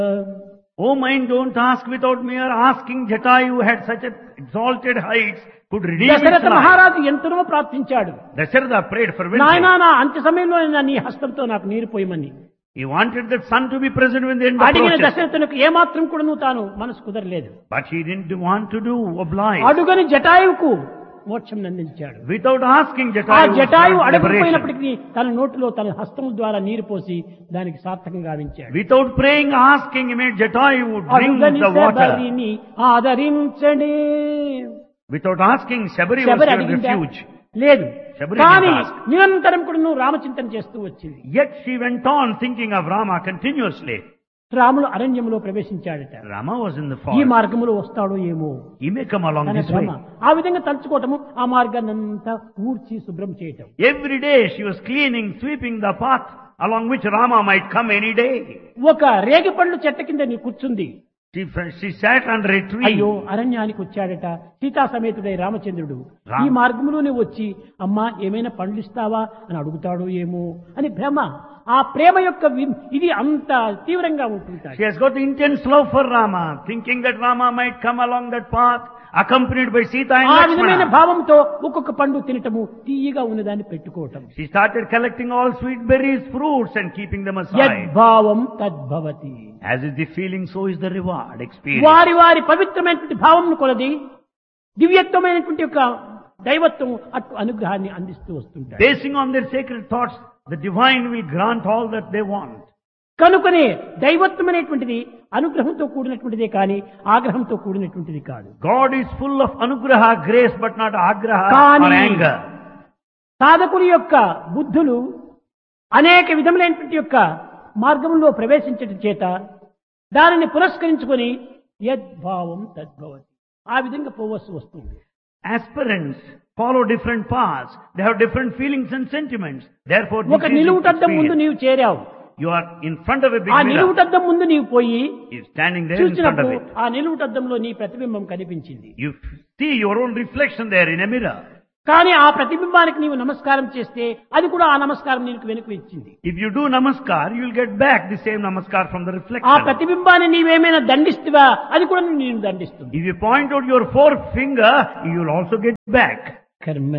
Oh mind, don't ask without mere asking. Jatayu had such a exalted heights, could redeem its Dasharatha life. మహారాజు ఎంతనో ప్రార్థించాడు Dasharatha prayed for నాయనా wisdom. నా అంత్య సమయంలో నా నీ హస్తంతో నాకు నీరు పోయమని He wanted that son to be present when the end అడిగిన approaches. దశరథునికి ఏమాత్రం కూడా నువ్వు తాను మనసు కుదరలేదు But he didn't want to do oblige. అడుగని జటాయువుకు మోక్షం అందించాడు Without asking ఆ Jatayu, was Jatayu granted liberation. అడగకపోయినప్పటికీ తన నోటిలో తన హస్తం ద్వారా నీరు పోసి దానికి సార్థకంగా గావించాడు Without praying, asking, he made Jatayu drink అడుగని the water. శబరిని ఆదరించడే Without asking, Shabari was Sabari given అడిగిందా refuge. లేదు శబరి కానీ didn't ask. నిరంతరం కూడా నువ్వు రామచింతన చేస్తూ వచ్చింది Yet she went on thinking of Rama continuously. రాముడు అరణ్యంలో ప్రవేశించాడట Rama was in the ఈ forest. మార్గంలో వస్తాడో ఏమో He may come along అనే this భ్రమ way. ఆ విధంగా తలుచుకోవటము ఆ మార్గాన్ని అంతా ఊడ్చి శుభ్రం చేయటం Every day she was cleaning, sweeping the path along which Rama might come any day. ఒక రేగిపండ్లు చెట్ట కింద నీ కూర్చుంది She, she sat under a tree. అయ్యో అరణ్యానికి వచ్చాడట సీతా సమేతుడై రామచంద్రుడు రా- ఈ మార్గంలోనే వచ్చి అమ్మా ఏమైనా పండ్లు ఇస్తావా అని అడుగుతాడో ఏమో అని భ్రమ ఆ ప్రేమ యొక్క వి- ఇది అంత తీవ్రంగా ఉంటుంటాడు She has got intense love for Rama, thinking that Rama might come along that path, accompanied by Sita and ఆ విధమైన Lakshmana. భావంతో ఒక్కొక్క పండు తినటము తీయగా ఉన్నదాన్ని పెట్టుకోవటం She started collecting all sweet berries, fruits, and keeping them aside. యద్భావం తద్భవతి As is the feeling, so is the reward experience. వారి వారి పవిత్రమైనటువంటి భావం కొలది దివ్యత్వమైనటువంటి యొక్క దైవత్వం అటు అనుగ్రహాన్ని అందిస్తూ వస్తుంటాడు Basing on their sacred thoughts, the divine will grant all that they want. కనుకనే దైవత్వం అనేటువంటిది అనుగ్రహంతో కూడినటువంటిదే కానీ ఆగ్రహంతో కూడినటువంటిది కాదు God is full of anugraha, grace, but not agraha or కానీ anger. సాధకుని యొక్క బుద్ధులు అనేక విధములైనటువంటి యొక్క మార్గంలో ప్రవేశించటం చేత దానిని పురస్కరించుకొని యద్భావం తద్భవతి ఆ విధంగా పోవలసి వస్తుంది Aspirants follow different paths. They have different feelings and sentiments. Therefore, ఒక this is నిలువుటద్దం ముందు experience. నీవు చేరావు You are in front of a big ఆ mirror. నిలువుటద్దం ముందు నీవు పోయి You're standing there in front of చూసినప్పుడు it. ఆ నిలువుటద్దంలో నీ ప్రతిబింబం కనిపించింది You see your own reflection there in a mirror. కానీ ఆ ప్రతిబింబానికి నీవు నమస్కారం చేస్తే అది కూడా ఆ నమస్కారం నీకు వెనుక ఇచ్చింది If you do namaskar, you'll get back the same namaskar from the ఆ reflection. ప్రతిబింబాన్ని నీవేమైనా దండిస్తువా అది కూడా నేను దండిస్తుంది If you point out your forefinger, you'll also get back. కర్మ